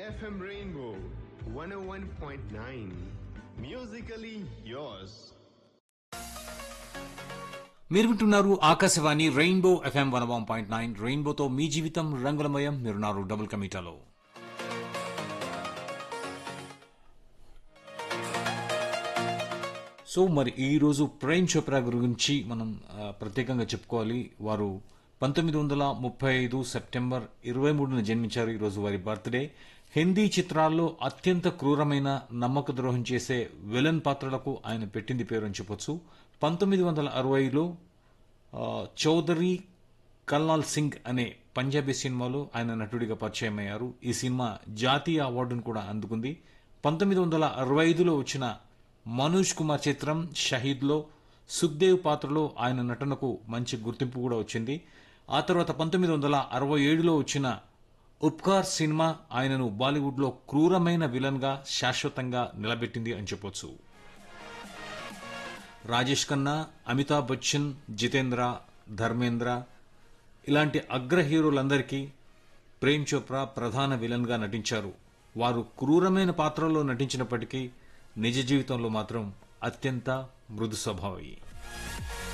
FM Rainbow 101.9. Musically yours. మీరు వింటున్నారు Akashvani rainbow FM one one point nine రెయిన్బోతో మీ జీవితం రంగులమయం మీరున్నారు డబుల్ కమిటాలో సో మరి ఈ రోజు ప్రేమ్ చోప్రా గురించి మనం ఆ, ప్రత్యేకంగా చెప్పుకోవాలి వారు పంతొమ్మిది వందల ముప్పై ఐదు సెప్టెంబర్ ఇరవై మూడున జన్మించారు ఈ రోజు వారి బర్త్డే హిందీ చిత్రాల్లో అత్యంత క్రూరమైన నమ్మక ద్రోహం చేసే విలన్ పాత్రలకు ఆయన పెట్టింది పేరు అని చెప్పొచ్చు పంతొమ్మిది వందల అరవైలో ఆ, చౌదరి కల్నాల్ సింగ్ అనే పంజాబీ సినిమాలో ఆయన నటుడిగా పరిచయం అయ్యారు ఈ సినిమా జాతీయ అవార్డును కూడా అందుకుంది పంతొమ్మిది వందల అరవై ఐదులో వచ్చిన మనోజ్ కుమార్ చిత్రం షహీద్లో సుఖ్దేవ్ పాత్రలో ఆయన నటనకు మంచి గుర్తింపు కూడా వచ్చింది ఆ తర్వాత పంతొమ్మిది వందల అరవై ఏడులో వచ్చిన ఉపకార్ సినిమా ఆయనను బాలీవుడ్లో క్రూరమైన విలన్గా శాశ్వతంగా నిలబెట్టింది అని చెప్పొచ్చు రాజేష్ ఖన్నా అమితాబ్ బచ్చన్ జితేంద్ర ధర్మేంద్ర ఇలాంటి అగ్ర హీరోలందరికీ ప్రేమ్ చోప్రా ప్రధాన విలన్గా నటించారు వారు క్రూరమైన పాత్రల్లో నటించినప్పటికీ నిజ జీవితంలో మాత్రం అత్యంత మృదు స్వభావి